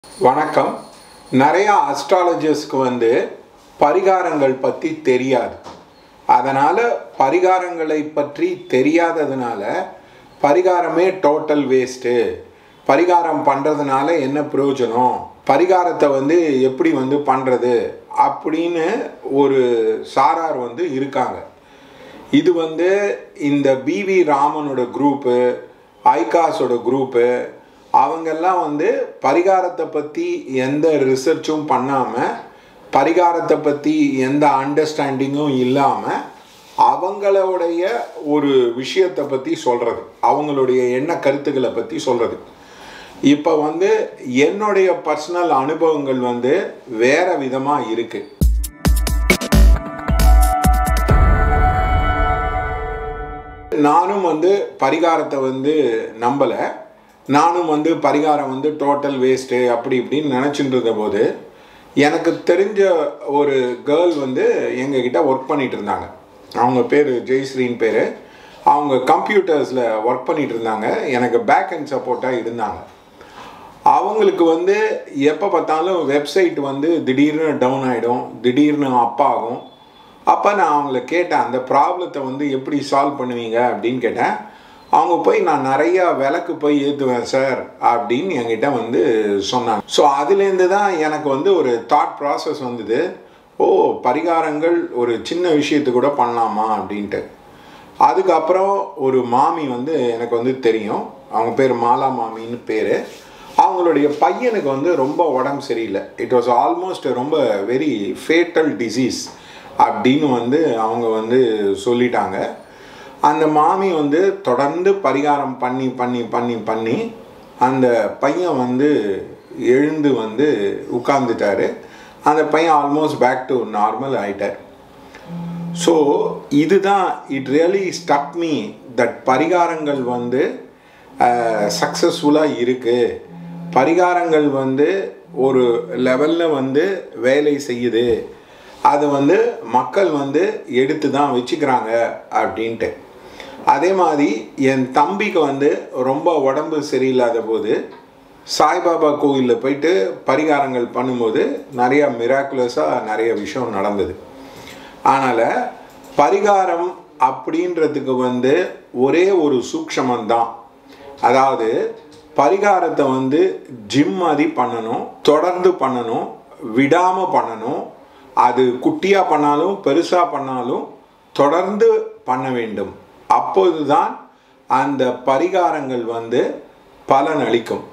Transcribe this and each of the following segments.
வணக்கம் நிறையா அஸ்ட்ராலஜர்ஸ்க்கு வந்து பரிகாரங்கள் பற்றி தெரியாது அதனால் பரிகாரங்களை பற்றி தெரியாததுனால பரிகாரமே டோட்டல் வேஸ்ட்டு பரிகாரம் பண்ணுறதுனால என்ன பிரயோஜனம் பரிகாரத்தை வந்து எப்படி வந்து பண்ணுறது அப்படின்னு ஒரு சாரார் வந்து இருக்காங்க இது வந்து இந்த பிவி ராமனோட குரூப்பு ஐகாஸோட குரூப்பு அவங்கெல்லாம் வந்து பரிகாரத்தை பற்றி எந்த ரிசர்ச்சும் பண்ணாமல் பரிகாரத்தை பற்றி எந்த அண்டர்ஸ்டாண்டிங்கும் இல்லாமல் அவங்களுடைய ஒரு விஷயத்தை பற்றி சொல்கிறது அவங்களுடைய எண்ண கருத்துக்களை பற்றி சொல்கிறது இப்போ வந்து என்னுடைய பர்சனல் அனுபவங்கள் வந்து வேற விதமாக இருக்குது நானும் வந்து பரிகாரத்தை வந்து நம்பலை நானும் வந்து பரிகாரம் வந்து டோட்டல் வேஸ்ட்டு அப்படி இப்படின்னு நினச்சிட்டு இருந்த போது எனக்கு தெரிஞ்ச ஒரு கேர்ள் வந்து எங்ககிட்ட ஒர்க் பண்ணிட்டு இருந்தாங்க அவங்க பேர் ஜெய்ஸ்ரீன் பேர் அவங்க கம்ப்யூட்டர்ஸில் ஒர்க் பண்ணிட்டு இருந்தாங்க எனக்கு பேக் அண்ட் சப்போர்ட்டாக இருந்தாங்க அவங்களுக்கு வந்து எப்போ பார்த்தாலும் வெப்சைட் வந்து திடீர்னு டவுன் ஆகிடும் திடீர்னு அப் ஆகும் அப்போ நான் அவங்கள கேட்டேன் அந்த ப்ராப்ளத்தை வந்து எப்படி சால்வ் பண்ணுவீங்க அப்படின்னு கேட்டேன் அவங்க போய் நான் நிறையா விளக்கு போய் ஏற்றுவேன் சார் அப்படின்னு என்கிட்ட வந்து சொன்னாங்க ஸோ அதுலேருந்து தான் எனக்கு வந்து ஒரு தாட் ப்ராசஸ் வந்தது ஓ பரிகாரங்கள் ஒரு சின்ன விஷயத்து கூட பண்ணலாமா அப்படின்ட்டு அதுக்கப்புறம் ஒரு மாமி வந்து எனக்கு வந்து தெரியும் அவங்க பேர் மாலா மாமின்னு பேர் அவங்களுடைய பையனுக்கு வந்து ரொம்ப உடம்பு சரியில்லை இட் வாஸ் ஆல்மோஸ்ட் ரொம்ப வெரி ஃபேட்டல் டிசீஸ் அப்படின்னு வந்து அவங்க வந்து சொல்லிட்டாங்க அந்த மாமி வந்து தொடர்ந்து பரிகாரம் பண்ணி பண்ணி பண்ணி பண்ணி அந்த பையன் வந்து எழுந்து வந்து உட்கார்ந்துட்டாரு அந்த பையன் ஆல்மோஸ்ட் பேக் டு நார்மல் ஆயிட்டார் ஸோ இதுதான் it really stuck me that பரிகாரங்கள் வந்து சக்ஸஸ்ஃபுல்லாக இருக்குது பரிகாரங்கள் வந்து ஒரு லெவலில் வந்து வேலை செய்யுது அது வந்து மக்கள் வந்து எடுத்து தான் வச்சுக்கிறாங்க அப்படின்ட்டு அதே மாதிரி என் தம்பிக்கு வந்து ரொம்ப உடம்பு சரியில்லாத போது சாய்பாபா கோவிலில் போயிட்டு பரிகாரங்கள் பண்ணும்போது நிறையா மிராக்குலஸாக நிறைய விஷயம் நடந்தது அதனால் பரிகாரம் அப்படின்றதுக்கு வந்து ஒரே ஒரு சூக்ஷமந்தான் அதாவது பரிகாரத்தை வந்து ஜிம் மாதிரி பண்ணணும் தொடர்ந்து பண்ணணும் விடாமல் பண்ணணும் அது குட்டியாக பண்ணாலும் பெருசாக பண்ணாலும் தொடர்ந்து பண்ண வேண்டும் அப்போதுதான் அந்த பரிகாரங்கள் வந்து பலன் அளிக்கும்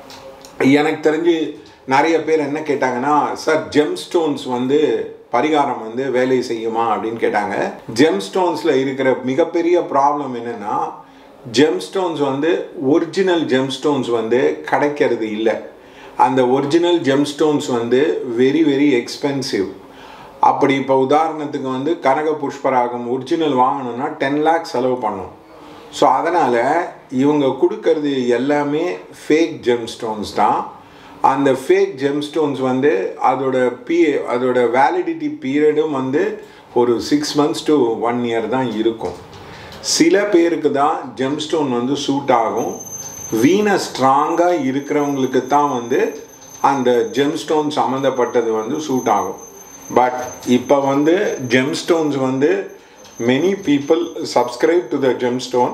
எனக்கு தெரிஞ்சு நிறைய பேர் என்ன கேட்டாங்கன்னா சார் ஜெம் ஸ்டோன்ஸ் வந்து பரிகாரம் வந்து வேலை செய்யுமா அப்படின்னு கேட்டாங்க ஜெம் ஸ்டோன்ஸில் இருக்கிற மிகப்பெரிய ப்ராப்ளம் என்னென்னா ஜெம் ஸ்டோன்ஸ் வந்து ஒரிஜினல் ஜெம் ஸ்டோன்ஸ் வந்து கிடைக்கிறது இல்லை அந்த ஒரிஜினல் ஜெம் ஸ்டோன்ஸ் வந்து வெரி வெரி எக்ஸ்பென்சிவ் அப்படி இப்போ உதாரணத்துக்கு வந்து கனக புஷ்பராகம் ஒரிஜினல் வாங்கணும்னா டென் லேக்ஸ் செலவு பண்ணும் ஸோ அதனால் இவங்க கொடுக்கறது எல்லாமே ஃபேக் ஜெம் ஸ்டோன்ஸ் தான் அந்த ஃபேக் ஜெம் ஸ்டோன்ஸ் வந்து அதோட பீ அதோட வேலிடிட்டி பீரியடும் வந்து ஒரு six months to one year தான் இருக்கும் சில பேருக்கு தான் ஜெம் ஸ்டோன் வந்து சூட் ஆகும் வீணை ஸ்ட்ராங்காக இருக்கிறவங்களுக்கு தான் வந்து அந்த ஜெம் ஸ்டோன் சம்மந்தப்பட்டது வந்து சூட் ஆகும் பட் இப்போ வந்து ஜெம் ஸ்டோன்ஸ் வந்து many people subscribe to the gem stone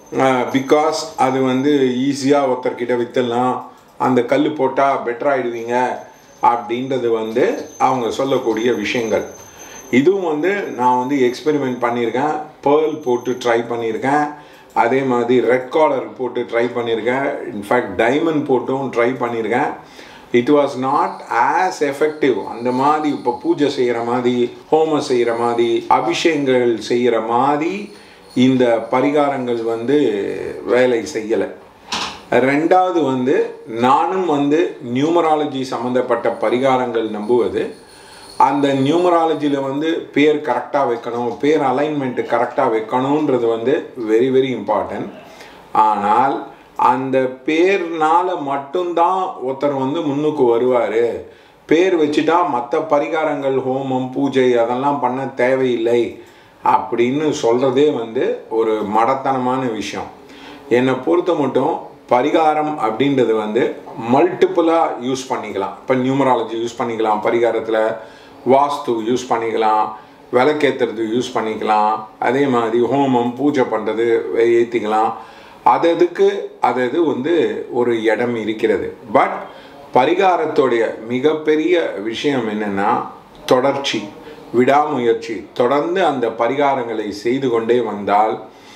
because அது வந்து ஈஸியாக ஒருத்தர்கிட்ட விற்றுலாம் அந்த கல் போட்டால் பெட்டர் ஆகிடுவீங்க அப்படின்றது வந்து அவங்க சொல்லக்கூடிய விஷயங்கள் இதுவும் வந்து நான் வந்து எக்ஸ்பெரிமெண்ட் பண்ணியிருக்கேன் பேர்ல் போட்டு ட்ரை பண்ணியிருக்கேன் அதே மாதிரி ரெட் காலர் போட்டு ட்ரை பண்ணியிருக்கேன் இன்ஃபேக்ட் டைமண்ட் போட்டும் ட்ரை பண்ணியிருக்கேன் it was not as effective அந்த மாதிரி இப்போ பூஜை செய்கிற மாதிரி ஹோமம் செய்கிற மாதிரி அபிஷேகங்கள் செய்கிற மாதிரி இந்த பரிகாரங்கள் வந்து வேலை செய்யலை ரெண்டாவது வந்து நானும் வந்து நியூமராலஜி சம்மந்தப்பட்ட பரிகாரங்கள் நம்புவது அந்த நியூமராலஜியில் வந்து பேர் கரெக்டாக வைக்கணும் பேர் அலைன்மெண்ட்டு கரெக்டாக வைக்கணுன்றது வந்து வெரி வெரி இம்பார்ட்டன்ட் ஆனால் அந்த பேர்னால மட்டும்தான் ஒருத்தர் வந்து முன்னுக்கு வருவார் பேர் வச்சுட்டா மற்ற பரிகாரங்கள் ஹோமம் பூஜை அதெல்லாம் பண்ண தேவையில்லை அப்படின்னு சொல்கிறதே வந்து ஒரு மடத்தனமான விஷயம் என்னை பொறுத்த மட்டும் பரிகாரம் அப்படின்றது வந்து மல்டிப்புளாக யூஸ் பண்ணிக்கலாம் இப்போ நியூமராலஜி யூஸ் பண்ணிக்கலாம் பரிகாரத்தில் வாஸ்து யூஸ் பண்ணிக்கலாம் விளக்கேற்றுறது யூஸ் பண்ணிக்கலாம் அதே மாதிரி ஹோமம் பூஜை பண்ணுறது ஏற்றிக்கலாம் அது அதுக்கு அது அது வந்து ஒரு இடம் இருக்கிறது பட் பரிகாரத்துடைய மிகப்பெரிய விஷயம் என்னென்னா தொடர்ச்சி விடாமுயற்சி தொடர்ந்து அந்த பரிகாரங்களை செய்து கொண்டே வந்தால்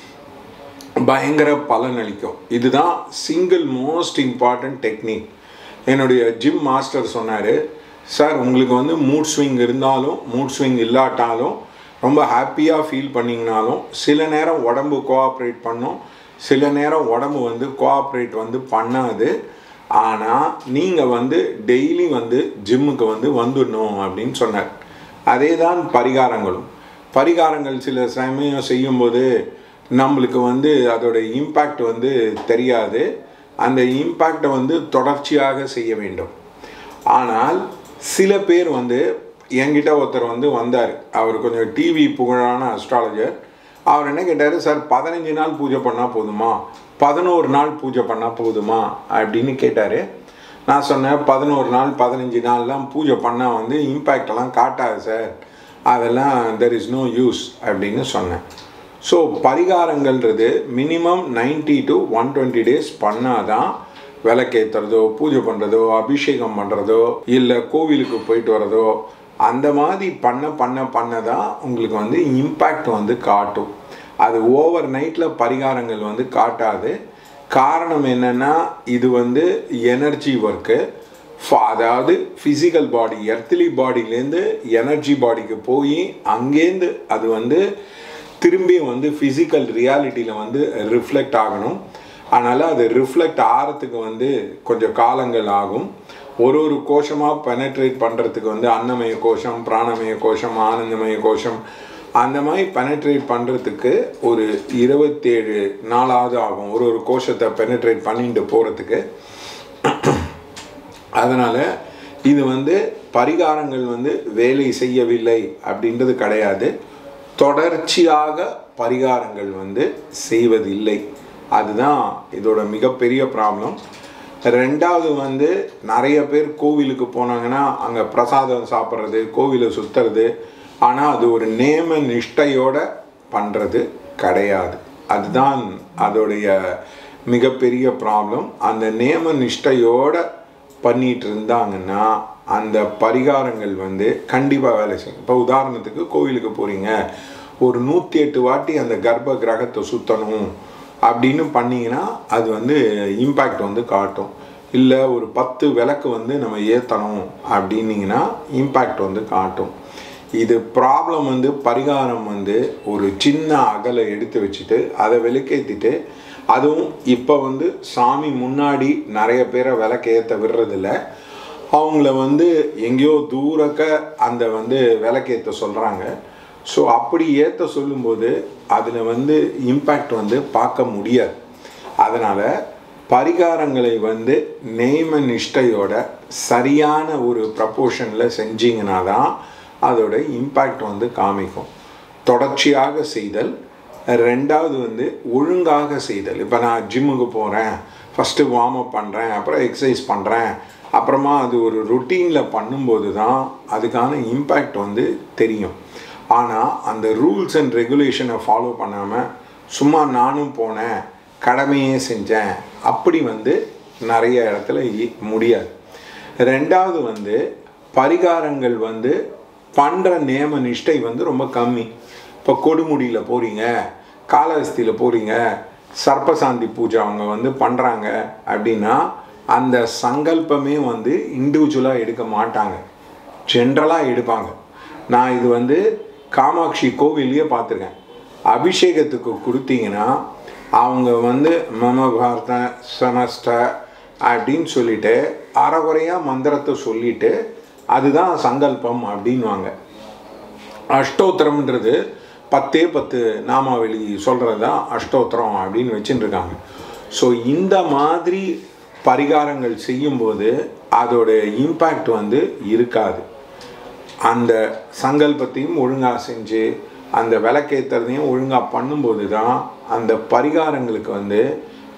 பயங்கர பலன் அளிக்கும் இதுதான் சிங்கிள் மோஸ்ட் இம்பார்ட்டன்ட் டெக்னிக் என்னுடைய ஜிம் மாஸ்டர் சொன்னார் சார் உங்களுக்கு வந்து மூட் ஸ்விங் இருந்தாலும் மூட் ஸ்விங் இல்லாட்டாலும் ரொம்ப ஹாப்பியாக ஃபீல் பண்ணிங்கனாலும் சில நேரம் உடம்பு கோஆப்ரேட் பண்ணும் சில நேரம் உடம்பு வந்து கோஆப்ரேட் வந்து பண்ணாது ஆனால் நீங்கள் வந்து டெய்லி வந்து ஜிம்முக்கு வந்து வந்துடணும் அப்படின்னு சொன்னார் அதே தான் பரிகாரங்களும் பரிகாரங்கள் சில சமயம் செய்யும்போது நம்மளுக்கு வந்து அதோட இம்பேக்ட் வந்து தெரியாது அந்த இம்பேக்டை வந்து தொடர்ச்சியாக செய்ய வேண்டும் ஆனால் சில பேர் வந்து என்கிட்ட ஒருத்தர் வந்து வந்தார் அவர் கொஞ்சம் டிவி புகழான அஸ்ட்ராலஜர் அவர் என்ன கேட்டார் சார் பதினஞ்சு நாள் பூஜை பண்ணால் போதுமா பதினோரு நாள் பூஜை பண்ணால் போதுமா அப்படின்னு கேட்டார் நான் சொன்னேன் பதினோரு நாள் பதினஞ்சு நாள்லாம் பூஜை பண்ணால் வந்து இம்பேக்டெல்லாம் காட்டாது சார் அதெல்லாம் தெர் இஸ் நோ யூஸ் அப்படின்னு சொன்னேன் ஸோ பரிகாரங்கள்ன்றது minimum ninety to one twenty days பண்ணாதான் விளக்கேற்றுறதோ பூஜை பண்ணுறதோ அபிஷேகம் பண்ணுறதோ இல்லை கோவிலுக்கு போயிட்டு வரதோ அந்த மாதிரி பண்ண பண்ண பண்ண தான் உங்களுக்கு வந்து இம்பேக்ட் வந்து காட்டும் அது ஓவர் நைட்டில் பரிகாரங்கள் வந்து காட்டாது காரணம் என்னென்னா இது வந்து எனர்ஜி ஒர்க்கு அதாவது ஃபிசிக்கல் பாடி எர்த்லி பாடியிலேருந்து எனர்ஜி பாடிக்கு போய் அங்கேருந்து அது வந்து திரும்பி வந்து ஃபிசிக்கல் ரியாலிட்டியில் வந்து ரிஃப்ளெக்ட் ஆகணும் அதனால் அது ரிஃப்ளெக்ட் ஆகிறதுக்கு வந்து கொஞ்சம் காலங்கள் ஆகும் ஒரு ஒரு கோஷமாக பெனட்ரேட் பண்ணுறதுக்கு வந்து அன்னமய கோஷம் பிராணமய கோஷம் ஆனந்தமய கோஷம் அந்த மாதிரி பெனட்ரேட் பண்ணுறதுக்கு ஒரு இருபத்தேழு நாளாவது ஆகும் ஒரு ஒரு கோஷத்தை பெனட்ரேட் பண்ணிட்டு போகிறதுக்கு அதனால் இது வந்து பரிகாரங்கள் வந்து வேலை செய்யவில்லை அப்படின்றது கிடையாது தொடர்ச்சியாக பரிகாரங்கள் வந்து செய்வதில்லை அதுதான் இதோட மிகப்பெரிய ப்ராப்ளம் ரெண்டாவது வந்து நிறைய பேர் கோவிலுக்கு போனாங்கன்னா அங்கே பிரசாதம் சாப்பிட்றது கோவிலை சுற்றுறது ஆனால் அது ஒரு நேம நிஷ்டையோட பண்ணுறது கிடையாது அதுதான் அதோடைய மிகப்பெரிய ப்ராப்ளம் அந்த நேம நிஷ்டையோட பண்ணிட்டு இருந்தாங்கன்னா அந்த பரிகாரங்கள் வந்து கண்டிப்பாக வேலை செய்யும் இப்போ உதாரணத்துக்கு கோவிலுக்கு போகிறீங்க ஒரு நூற்றி எட்டு வாட்டி அந்த கர்ப்ப கிரகத்தை சுற்றணும் அப்படின்னு பண்ணிங்கன்னா அது வந்து இம்பேக்ட் வந்து காட்டும் இல்லை ஒரு பத்து விளக்கு வந்து நம்ம ஏற்றணும் அப்படின்னிங்கன்னா இம்பேக்ட் வந்து காட்டும் இது ப்ராப்ளம் வந்து பரிகாரம் வந்து ஒரு சின்ன அகலை எடுத்து வச்சுட்டு அதை விளக்கேற்றிட்டு அதுவும் இப்போ வந்து சாமி முன்னாடி நிறைய பேரை விளக்கேற்ற விடுறதில்ல அவங்கள வந்து எங்கேயோ தூரக்க அந்த வந்து விளக்கேற்ற சொல்கிறாங்க ஸோ அப்படி ஏற்ற சொல்லும்போது அதில் வந்து இம்பேக்ட் வந்து பார்க்க முடியாது அதனால் பரிகாரங்களை வந்து நேம நிஷ்டையோட சரியான ஒரு ப்ரப்போர்ஷனில் செஞ்சீங்கன்னா தான் அதோட இம்பேக்ட் வந்து காமிக்கும் தொடர்ச்சியாக செய்தல் ரெண்டாவது வந்து ஒழுங்காக செய்தல் இப்போ நான் ஜிம்முக்கு போகிறேன் ஃபஸ்ட்டு வார்ம் அப் பண்ணுறேன் அப்புறம் எக்ஸசைஸ் பண்ணுறேன் அப்புறமா அது ஒரு ருட்டீனில் பண்ணும்போது தான் அதுக்கான இம்பேக்ட் வந்து தெரியும் ஆனால் அந்த ரூல்ஸ் அண்ட் ரெகுலேஷனை ஃபாலோ பண்ணாமல் சும்மா நானும் போனேன் கடமையே செஞ்சேன் அப்படி வந்து நிறைய இடத்துல முடியாது ரெண்டாவது வந்து பரிகாரங்கள் வந்து பண்ணுற நேம நிஷ்டை வந்து ரொம்ப கம்மி இப்போ கொடுமுடியில் போகிறீங்க காலஹஸ்தியில் போகிறீங்க சர்ப்பசாந்தி பூஜை அவங்க வந்து பண்ணுறாங்க அப்படின்னா அந்த சங்கல்பமே வந்து இண்டிவிஜுவலாக எடுக்க மாட்டாங்க ஜென்ரலாக எடுப்பாங்க நான் இது வந்து காமாட்சி கோவிலையே பார்த்துருக்கேன் அபிஷேகத்துக்கு கொடுத்தீங்கன்னா அவங்க வந்து மம பாரத சமஸ்ட அப்படின்னு சொல்லிட்டு அறகுறையாக மந்திரத்தை சொல்லிட்டு அதுதான் சங்கல்பம் அப்படின்வாங்க அஷ்டோத்திரம்ன்றது பத்தே பத்து நாமாவளி சொல்கிறது தான் அஷ்டோத்திரம் அப்படின்னு வச்சுட்டு இருக்காங்க ஸோ இந்த மாதிரி பரிகாரங்கள் செய்யும்போது அதோட இம்பேக்ட் வந்து இருக்காது அந்த சங்கல்பத்தையும் ஒழுங்காக செஞ்சு அந்த விளக்கேற்றுறதையும் ஒழுங்காக பண்ணும்போது தான் அந்த பரிகாரங்களுக்கு வந்து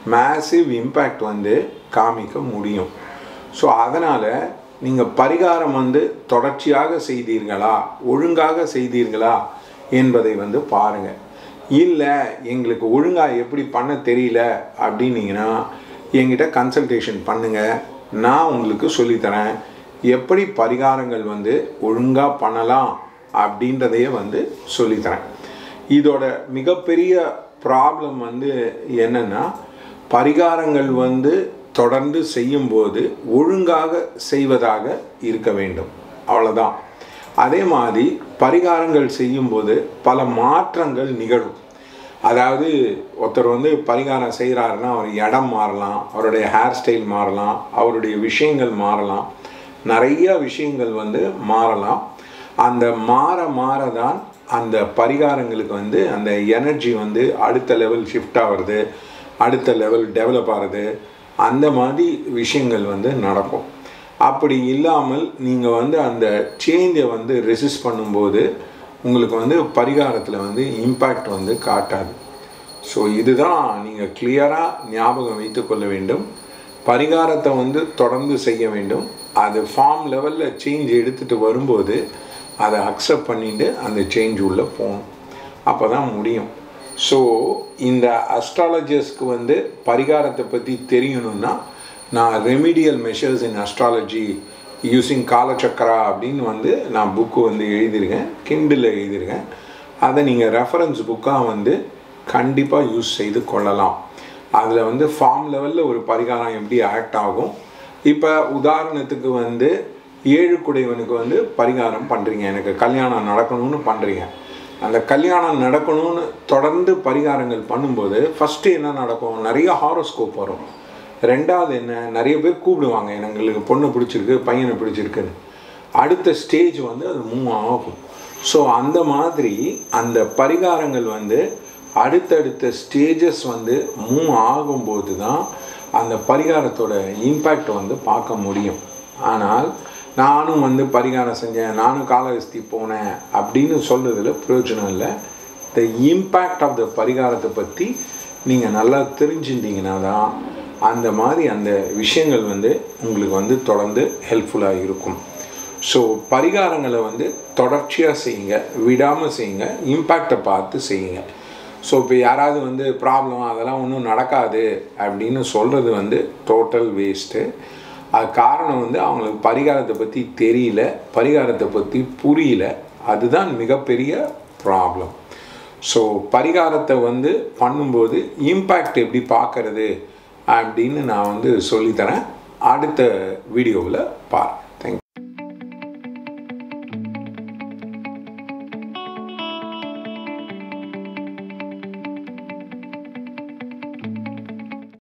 மேசிவ் இம்பேக்ட் வந்து காமிக்க முடியும் ஸோ அதனால் நீங்கள் பரிகாரம் வந்து தொடர்ச்சியாக செய்தீர்களா ஒழுங்காக செய்தீர்களா என்பதை வந்து பாருங்கள் இல்லை எங்களுக்கு ஒழுங்காக எப்படி பண்ண தெரியல அப்படின்னீங்கன்னா என்கிட்ட கன்சல்டேஷன் பண்ணுங்கள் நான் உங்களுக்கு சொல்லித்தரேன் எப்படி பரிகாரங்கள் வந்து ஒழுங்காக பண்ணலாம் அப்படின்றதையே வந்து சொல்லித்தரேன் இதோட மிகப்பெரிய ப்ராப்ளம் வந்து என்னென்னா பரிகாரங்கள் வந்து தொடர்ந்து செய்யும்போது ஒழுங்காக செய்வதாக இருக்க வேண்டும் அவ்வளோதான் அதே மாதிரி பரிகாரங்கள் செய்யும்போது பல மாற்றங்கள் நிகழும் அதாவது ஒருத்தர் வந்து பரிகாரம் செய்கிறாருன்னா அவர் இடம் மாறலாம் அவருடைய ஹேர் ஸ்டைல் மாறலாம் அவருடைய விஷயங்கள் மாறலாம் நிறைய விஷயங்கள் வந்து மாறலாம் அந்த மாற மாற தான் அந்த பரிகாரங்களுக்கு வந்து அந்த எனர்ஜி வந்து அடுத்த லெவல் ஷிஃப்ட் ஆகிறது அடுத்த லெவல் டெவலப் ஆகிறது அந்த மாதிரி விஷயங்கள் வந்து நடக்கும் அப்படி இல்லாமல் நீங்கள் வந்து அந்த சேஞ்சை வந்து ரெசிஸ்ட் பண்ணும்போது உங்களுக்கு வந்து பரிகாரத்தில் வந்து இம்பேக்ட் வந்து காட்டாது ஸோ இதுதான் நீங்கள் கிளியராக ஞாபகம் வைத்து கொள்ள வேண்டும் பரிகாரத்தை வந்து தொடர்ந்து செய்ய வேண்டும் அது ஃபார்ம் லெவலில் சேஞ்ச் எடுத்துகிட்டு வரும்போது அதை அக்செப்ட் பண்ணிட்டு அந்த சேஞ்ச் உள்ளே போகணும் அப்போ தான் முடியும் ஸோ இந்த அஸ்ட்ராலஜர்ஸ்க்கு வந்து பரிகாரத்தை பற்றி தெரியணும்னா நான் remedial measures in astrology using Kalachakra அப்படின்னு வந்து நான் புக்கு வந்து எழுதியிருக்கேன் கிண்டில் எழுதியிருக்கேன் அதை நீங்கள் ரெஃபரன்ஸ் புக்காக வந்து கண்டிப்பாக யூஸ் செய்து கொள்ளலாம் அதில் வந்து ஃபார்ம் லெவலில் ஒரு பரிகாரம் எப்படி ஆக்ட் ஆகும் இப்போ உதாரணத்துக்கு வந்து ஏழு குடைவனுக்கு வந்து பரிகாரம் பண்ணுறீங்க எனக்கு கல்யாணம் நடக்கணும்னு பண்ணுறீங்க அந்த கல்யாணம் நடக்கணும்னு தொடர்ந்து பரிகாரங்கள் பண்ணும்போது ஃபஸ்ட்டு என்ன நடக்கும் நிறைய ஹாரோஸ்கோப் வரும் ரெண்டாவது என்ன நிறைய பேர் கூப்பிடுவாங்க எங்களுக்கு பொண்ணு பிடிச்சிருக்கு பையனை பிடிச்சிருக்குன்னு அடுத்த ஸ்டேஜ் வந்து அது மூவ் ஆகும் ஸோ அந்த மாதிரி அந்த பரிகாரங்கள் வந்து அடுத்தடுத்த ஸ்டேஜஸ் வந்து மூவ் ஆகும்போது தான் அந்த பரிகாரத்தோட இம்பேக்ட் வந்து பார்க்க முடியும் ஆனால் நானும் வந்து பரிகாரம் செஞ்சேன் நானும் காலகஸ்தி போனேன் அப்படின்னு சொல்கிறதுல பிரயோஜனம் இல்லை த இம்பேக்ட் ஆஃப் த பரிகாரத்தை பற்றி நீங்கள் நல்லா தெரிஞ்சுட்டிங்கன்னா தான் அந்த மாதிரி அந்த விஷயங்கள் வந்து உங்களுக்கு வந்து தொடர்ந்து ஹெல்ப்ஃபுல்லாக இருக்கும் ஸோ பரிகாரங்களை வந்து தொடர்ச்சியாக செய்யுங்க விடாமல் செய்யுங்க இம்பேக்டை பார்த்து செய்யுங்க ஸோ இப்போ யாராவது வந்து ப்ராப்ளம் அதெல்லாம் ஒன்றும் நடக்காது அப்படின்னு சொல்கிறது வந்து டோட்டல் வேஸ்ட்டு அது காரணம் வந்து அவங்களுக்கு பரிகாரத்தை பற்றி தெரியல பரிகாரத்தை பற்றி புரியல அதுதான் மிகப்பெரிய ப்ராப்ளம் ஸோ பரிகாரத்தை வந்து பண்ணும்போது இம்பேக்ட் எப்படி பார்க்கறது அப்படின்னு நான் வந்து சொல்லித்தரேன் அடுத்த வீடியோவில் பாருங்கள்